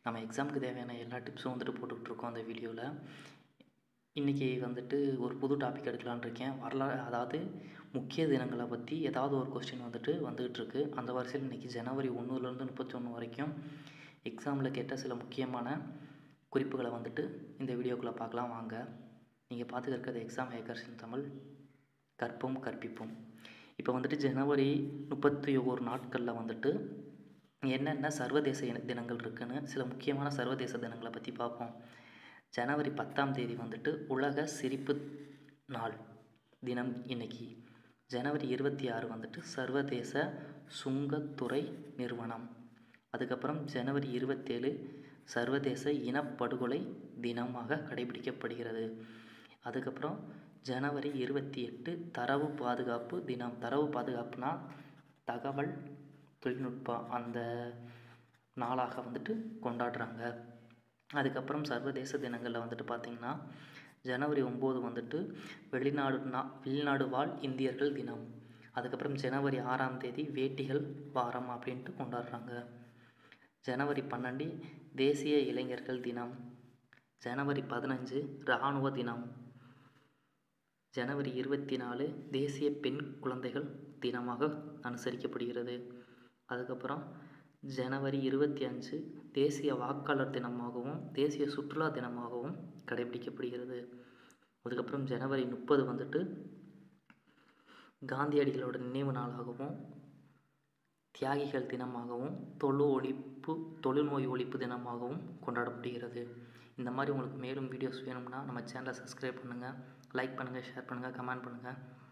நம்ம எக்ஸாமுக்கு தேவையான எல்லா டிப்ஸும் வந்துட்டு போட்டுக்கிட்டுருக்கோம் அந்த வீடியோவில் இன்றைக்கி வந்துட்டு ஒரு புது டாபிக் எடுக்கலான்னு இருக்கேன் வரலாறு அதாவது முக்கிய தினங்களை பற்றி ஏதாவது ஒரு கொஸ்டின் வந்துட்டு வந்துகிட்ருக்கு அந்த வரிசையில் இன்றைக்கி ஜனவரி ஒன்றுலேருந்து முப்பத்தி ஒன்று வரைக்கும் எக்ஸாமில் கேட்ட சில முக்கியமான குறிப்புகளை வந்துட்டு இந்த வீடியோக்குள்ளே பார்க்கலாம் வாங்க நீங்கள் பார்த்துக்க இருக்கிறது எக்ஸாம் ஹேக்கர்ஸ் இன் தமிழ் கற்போம் கற்பிப்போம் இப்போ வந்துட்டு ஜனவரி முப்பத்தி ஒரு நாட்களில் வந்துட்டு என்னென்ன சர்வதேச இன- தினங்கள் இருக்குன்னு சில முக்கியமான சர்வதேச தினங்களை பற்றி பார்ப்போம் ஜனவரி பத்தாம் தேதி வந்துட்டு உலக சிரிப்பு நாள் தினம் இன்னைக்கு ஜனவரி இருபத்தி ஆறு வந்துட்டு சர்வதேச சுங்கத்துறை நிறுவனம் அதுக்கப்புறம் ஜனவரி இருபத்தேழு சர்வதேச இனப்படுகொலை தினமாக கடைபிடிக்கப்படுகிறது அதுக்கப்புறம் ஜனவரி இருபத்தி எட்டு தரவு பாதுகாப்பு தினம் தரவு பாதுகாப்புனா தகவல் தொழில்நுட்பம் அந்த நாளாக வந்துட்டு கொண்டாடுறாங்க அதுக்கப்புறம் சர்வதேச தினங்களில் வந்துட்டு பார்த்திங்கன்னா ஜனவரி ஒம்பது வந்துட்டு வெளிநாடு நா வெளிநாடு வாழ் இந்தியர்கள் தினம் அதுக்கப்புறம் ஜனவரி ஆறாம் தேதி வேட்டிகள் வாரம் அப்படின்ட்டு கொண்டாடுறாங்க ஜனவரி பன்னெண்டு தேசிய இளைஞர்கள் தினம் ஜனவரி பதினஞ்சு இராணுவ தினம் ஜனவரி இருபத்தி நாலு தேசிய பெண் குழந்தைகள் தினமாக அனுசரிக்கப்படுகிறது அதுக்கப்புறம் ஜனவரி இருபத்தி அஞ்சு தேசிய வாக்காளர் தினமாகவும் தேசிய சுற்றுலா தினமாகவும் கடைபிடிக்கப்படுகிறது அதுக்கப்புறம் ஜனவரி முப்பது வந்துட்டு காந்தியடிகளோட நினைவு நாளாகவும் தியாகிகள் தினமாகவும் தொழு ஒழிப்பு தொழுநோய் ஒழிப்பு தினமாகவும் கொண்டாடப்படுகிறது இந்த மாதிரி உங்களுக்கு மேலும் வீடியோஸ் வேணும்னா நம்ம சேனலை சப்ஸ்கிரைப் பண்ணுங்கள் லைக் பண்ணுங்கள் ஷேர் பண்ணுங்கள் கமெண்ட் பண்ணுங்கள்